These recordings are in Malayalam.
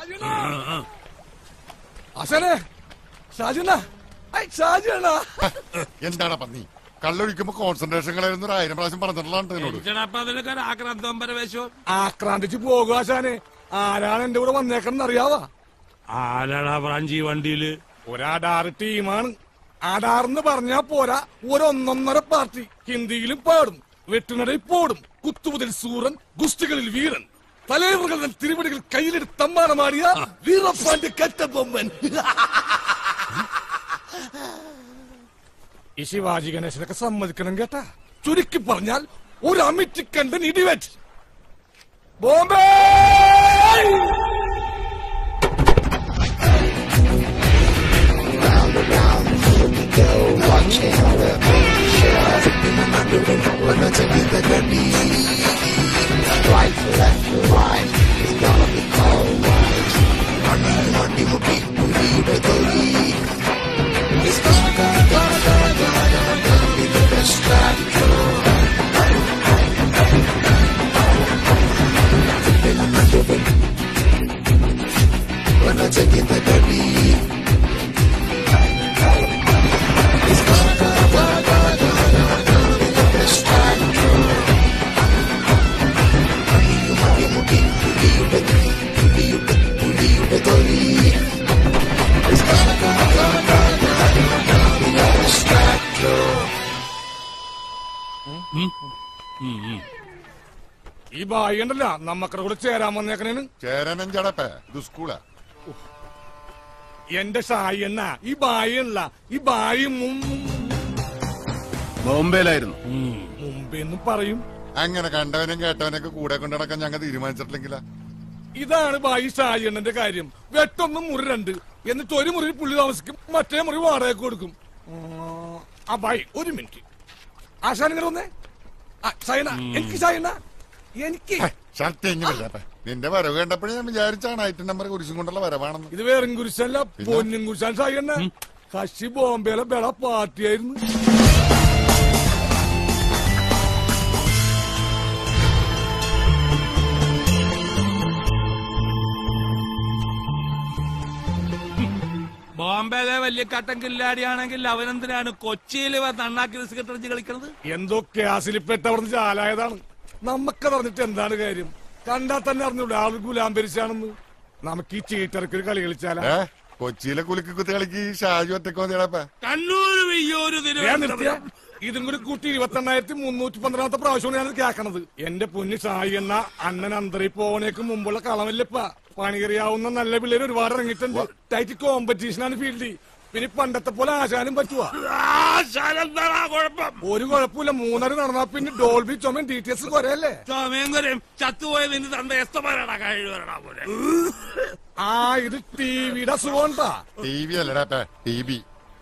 ആശാനെ ഷാജുന ഷാജുണ എന്താണ് പന്നി കള്ളൊഴിക്കുമ്പോ കോൺസെൻട്രേഷൻ കളയുന്ന ഒരു ആയിരം പ്രാവശ്യം പറഞ്ഞിട്ടുള്ളതാണ് എന്നോട് എന്തിനാ അതിനൊക്കെ ഒരു ആക്രാന്തം പരവേശവും ആക്രാന്തിച്ച് പോകുക ആശാനെ ആരാണ് എന്റെ കൂടെ വന്നേക്കണം അറിയാവാ ആരാടാ ബ്രാഞ്ചി വണ്ടിയില് ഒരാടാറ് ടീമാണ് ആടാറെന്ന് പറഞ്ഞാ പോരാ ഒരൊന്നൊന്നര പാർട്ടി ഹിന്ദിയിലും പാടും വെട്ടുനടയിൽ പോടും കുത്തുമുതൽ സൂറൻ ഗുസ്തികളിൽ വീരൻ തലൈവറുകൾ തൻ തിരുവടികൾ കയ്യിലെടുത്ത് തമ്മാനമാടിയ വീറപ്പാന്റെ കറ്റബൊമ്മൻ ഈ ശിവാജി ഗണേശനൊക്കെ സമ്മതിക്കണം കേട്ടാ ചുരുക്കി പറഞ്ഞാൽ ഒരു അമിറ്റിക്കണ്ടൻ ഇടിവെറ്റ് ബോംബെ ഈ ബായി ഉണ്ടല്ല നമ്മക്കടെ കൂടെ ചേരാൻ വന്നേക്കണേന് ചേരാനും ചടപ്പേ ഇത് സ്കൂളാ എന്റെ ഷായി എന്ന ഈ ബായി അല്ല ഈ ബായി ബോംബെയിലായിരുന്നു മുമ്പെന്നും പറയും അങ്ങനെ കണ്ടവനും കേട്ടവനൊക്കെ കൂടെ കൊണ്ട് നടക്കാൻ ഞങ്ങൾ തീരുമാനിച്ചിട്ടില്ലെങ്കിലാ ഇതാണ് ബായി ഷായി എണ്ണന്റെ കാര്യം വെട്ടൊന്നും മുറി രണ്ട് എന്നിട്ട് ഒരു മുറി പുള്ളി താമസിക്കും മറ്റേ മുറി വാടക കൊടുക്കും ഉം, ആ ബായി ഒരു മിനിറ്റ് ആശാൻ ഇങ്ങനെ വന്നേ ആ, ഷായണ്ണ എനിക്ക് ഷായണ്ണ എനിക്ക് ഷർട്ട് എങ്ങി വരാപ്പേ നിന്റെ വരവ് കണ്ടപ്പോഴേ ഞാൻ വിചാരിച്ചാണ് ഐറ്റം നമ്പർ കുരിശും കൊണ്ടുള്ള വരവാണെന്ന് ഇത് വേറും കുരിശല്ല പൊന്നും കുരിശാൻ ഷായണ്ണ കശി ബോംബെയിലെ ബെള പാർട്ടിയായിരുന്നു ബോംബെയിലെ വലിയ കട്ടൻ കില്ലാടിയാണെങ്കിൽ അവനെന്തിനാണ് കൊച്ചിയിൽ നണ്ണാക്കി ബിസ്ക്കറ്റ് എറിഞ്ഞ് കളിക്കുന്നത് എന്തോ ക്യാസിൽപ്പെട്ടവർന്ന് ചാലായതാണ് നമുക്കത് അറിഞ്ഞിട്ട് എന്താണ് കാര്യം കണ്ടാൽ തന്നെ അറിഞ്ഞൂടെ ആൾ ഗുലാംബരിച്ചാണെന്ന് നമുക്ക് ഈ ചീട്ടർക്ക് ഒരു കളി കളിച്ചാലാ ഏ കൊച്ചിയിലെ കുലുക്കി കുത്തി കളിക്ക് ഷാജു ഒറ്റക്ക് മതിയടപ്പേ കണ്ണൂര് വെയ്യൂര് ഞാൻ നിർത്തിയ തിരുവനന്തപുരം ഇതും കൂടി കൂട്ടി ഇരുപത്തി എണ്ണായിരത്തി മുന്നൂറ്റി പന്ത്രണ്ടാമത്തെ പ്രാവശ്യമാണ് ഞാൻ കേൾക്കണത് എന്റെ പൊന്നു ഷായി എന്ന അണ്ണൻ അന്തരി പോണേക്ക് മുമ്പുള്ള കളമല്ലപ്പ പണികറിയാവുന്ന നല്ല പിള്ളേര് ഒരുപാട് ഇറങ്ങിയിട്ടുണ്ട് ടൈറ്റ് കോമ്പറ്റീഷനാണ് ഫീൽഡ് പിന്നെ പണ്ടത്തെ പോലെ ആശാനും പറ്റുവാ എന്താ കുഴപ്പം ഒരു കുഴപ്പമില്ല മൂന്നര നടന്നാ പിന്നെ ഡോൾബി ചുമയും ഡി ടി എസ് കുറയല്ലേ ചുമയും ചത്തുപോയ നിന്റെ തന്റെ എസ്തമാരാടാ കഴിവരടാ പോലെ ആ ഇത് ടിവിയുടെ അസുഖണ്ടാ ടി വി അല്ലടാപ്പേ ടി വി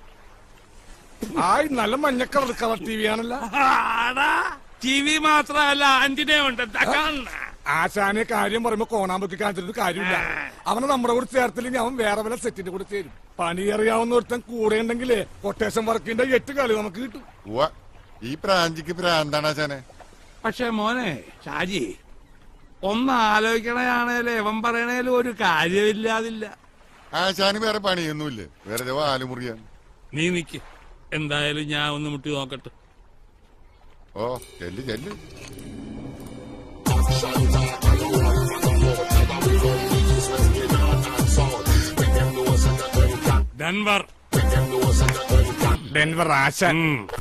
ആയി നല്ല മഞ്ഞ കളർ കളർ ടി വി ആണല്ല ആടാ ടി വി മാത്രമല്ല ആന്റിനെ ഉണ്ട് എന്താ കാണണ ആശാനെ കാര്യം പറയുമ്പോ കോണാമ്പൊക്കെ കാണിച്ചിട്ട് കാര്യമില്ല അവനെ നമ്മുടെ കൂടെ ചേർത്തില്ലെങ്കിൽ അവൻ വേറെ വല്ല സെറ്റിന്റെ കൂടെ ചേരും പണി അറിയാവുന്ന ഒരുത്തൻ കൂടെ ഉണ്ടെങ്കിലേ കൊട്ടേഷൻ വർക്കിന്റെ എട്ട് കളി നമുക്ക് കിട്ടും ഉവ്വ ഈ പ്രാഞ്ചിക്ക് പ്രാന്താണ് ആശാനെ പക്ഷെ മോനെ ഷാജി ഒന്ന് ആലോചിക്കണയാണേലും ഇവൻ പറയണേലും ഒരു കാര്യമില്ലാതില്ല ആശാന് വേറെ പണിയൊന്നുമില്ല വെറുതെ വാലുമുറിയാണ് നീ നിക്ക് എന്തായാലും ഞാൻ ഒന്ന് മുട്ടി നോക്കട്ടെ ഓ ചെല്ല് ചെല്ല് ഡൻവർ ഡെൻവർ ആശാൻ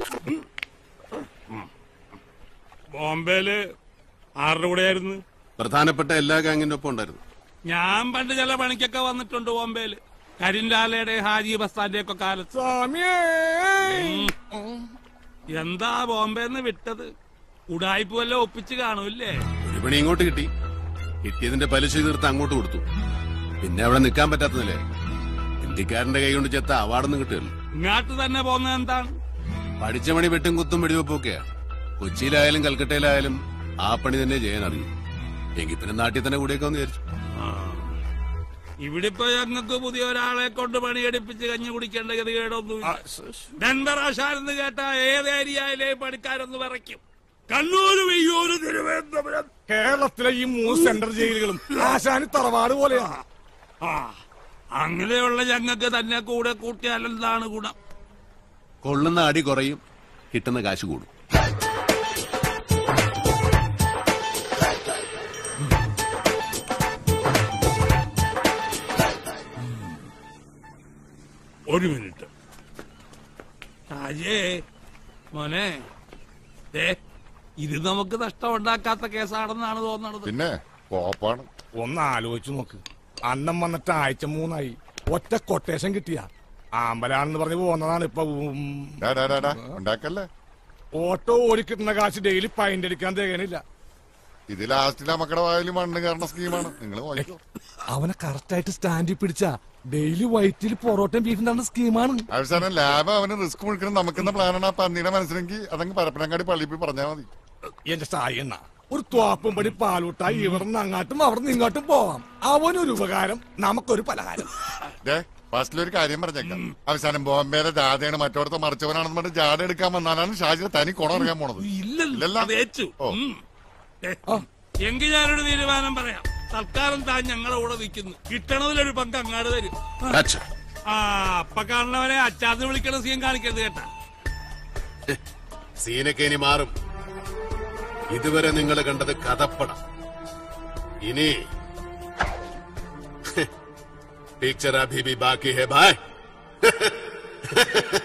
ബോംബെയില് ആരുടെ കൂടെയായിരുന്നു പ്രധാനപ്പെട്ട എല്ലാ ഗാങ്ങിന്റെ ഒപ്പം ഉണ്ടായിരുന്നു ഞാൻ പണ്ട് ചില പണിക്കൊക്കെ വന്നിട്ടുണ്ട് ബോംബെയില് കരിൻലാലയുടെ ഹാജി ബസ്താന്റെ ഒക്കെ കാലത്ത് സ്വാമിയേ എന്താ ബോംബെന്ന് വിട്ടത് ഉടായ്പ വല്ല ഒപ്പിച്ച് കാണൂല്ലേ ഒരു പണി ഇങ്ങോട്ട് കിട്ടി കിട്ടിയതിന്റെ പലിശ തീർത്ത് അങ്ങോട്ട് കൊടുത്തു പിന്നെ അവിടെ നിൽക്കാൻ പറ്റാത്തതല്ലേ ഹിന്ദിക്കാരന്റെ കൈ കൊണ്ട് ചെത്ത അവാർഡൊന്നും കിട്ടുമല്ലോ ഇങ്ങാട്ട് തന്നെ പോകുന്നത് എന്താണ് പഠിച്ച പണി വെട്ടും കുത്തും വെടിവെപ്പൊക്കെയാ കൊച്ചിയിലായാലും കൽക്കട്ടയിലായാലും ആ പണി തന്നെ ചെയ്യാൻ അറിയും എങ്കിൽ പിന്നെ നാട്ടിൽ തന്നെ കൂടിയേക്കാന്ന് വിചാരിച്ചു ഇവിടെ ഇപ്പൊ ഞങ്ങൾക്ക് പുതിയ ഒരാളെ കൊണ്ട് പണിയെടുപ്പിച്ച് കഞ്ഞി കുടിക്കേണ്ട ഗതികേടൊന്നും ഡൻവർ ആശാനെന്ന് കേട്ട ഏത് ഏരിയയിലെ പണിക്കാരൊന്ന് വിറയ്ക്കും കണ്ണൂര് വെയ്യൂര് തിരുവനന്തപുരം കേരളത്തിലെ ഈ മൂന്ന് സെൻട്രൽ ജയിലുകളും ആശാന് തറവാട് പോലെയാണ് ആ അങ്ങനെയുള്ള ഞങ്ങൾക്ക് തന്നെ കൂടെ കൂട്ടിയാൽ എന്താണ് ഗുണം കൊള്ളുന്ന അടി കുറയും കിട്ടുന്ന കാശ് കൂടും ഒരു മിനിറ്റ് രാജേ മോനെ ദേ ഇത് നമുക്ക് നഷ്ടമുണ്ടാക്കാത്ത കേസാണെന്നാണ് തോന്നണത് പിന്നെ കോപ്പാണ് ഒന്ന് ആലോചിച്ചു നോക്ക് അന്നം വന്നിട്ട് ആഴ്ച മൂന്നായി ഒറ്റ കൊട്ടേഷൻ കിട്ടിയ ആമ്പലാണെന്ന് പറഞ്ഞ് പോന്നതാണ് ഇപ്പൊ ഉം. ഡാ, ഡാ, ഡാ, ഡാ, ഉണ്ടാക്കല്ലേ ഓട്ടോ ഓടിക്കിട്ടുന്ന കാശ് ഡെയിലി പൈൻ്റ് അടിക്കാൻ തികയണില്ല ഇത് ലാസ്റ്റിലെ മക്കളുടെ വായിൽ മണ്ണ് കയറുന്ന സ്കീമാണ് നിങ്ങൾ നോക്കിക്കോ അവനെ കറക്റ്റായിട്ട് സ്റ്റാൻഡിൽ പിടിച്ച ഡെയിലി വൈറ്റിൽ പൊറോട്ടയും ബീഫിന്റെ സ്കീമാണ് അവസാനം ലാബ് അവന് റിസ്ക് മുഴുക്കണം നമുക്കെന്ന പ്ലാനാണ് ആ പന്നിയുടെ മനസ്സിലെങ്കിൽ അതങ്ങ് പരപ്പനങ്ങാടി പള്ളിയിൽ പോയി പറഞ്ഞാൽ മതി എന്റെ സായണ്ണ ഒരു ത്വാപ്പും പടി പാലൂട്ടായി ഇവിടുന്ന് അങ്ങാട്ടും അവിടുന്ന് ഇങ്ങോട്ടും പോവാം അവനൊരു ഉപകാരം നമുക്കൊരു പലഹാരം ഡേ ഫസ്റ്റിലൊരു കാര്യം പറഞ്ഞേക്കാം അവസാനം ബോംബെയിലെ ജാഥയാണ് മറ്റോടത്ത് മറിച്ചവനാണെന്ന് പറഞ്ഞ് ജാഥ എടുക്കാൻ വന്നാലാണ് ഷാജിനെ തനി കുണം ഇറങ്ങാൻ പോണത് ഇല്ലല്ലോ ഇല്ലല്ലോ. അത് ഏറ്റു ഓ. ഉം. ഏ, എങ്കിൽ ഞാനൊരു തീരുമാനം പറയാം തൽക്കാലം താൻ ഞങ്ങളുടെ കൂടെ നിൽക്കുന്നു കിട്ടണതിലൊരു പങ്ക് അങ്ങാട് തരും അച്ഛ ആ അപ്പ കാണുന്നവനെ അച്ചാന്ന് വിളിക്കണ സീൻ കാണിക്കരുത് കേട്ടാ സീനൊക്കെ ഇനി മാറും ഇതുവരെ നിങ്ങൾ കണ്ടത് കഥപ്പടം ഇനി പിക്ചർ അഭി ബി ബാക്കി ഹെ ഭായ്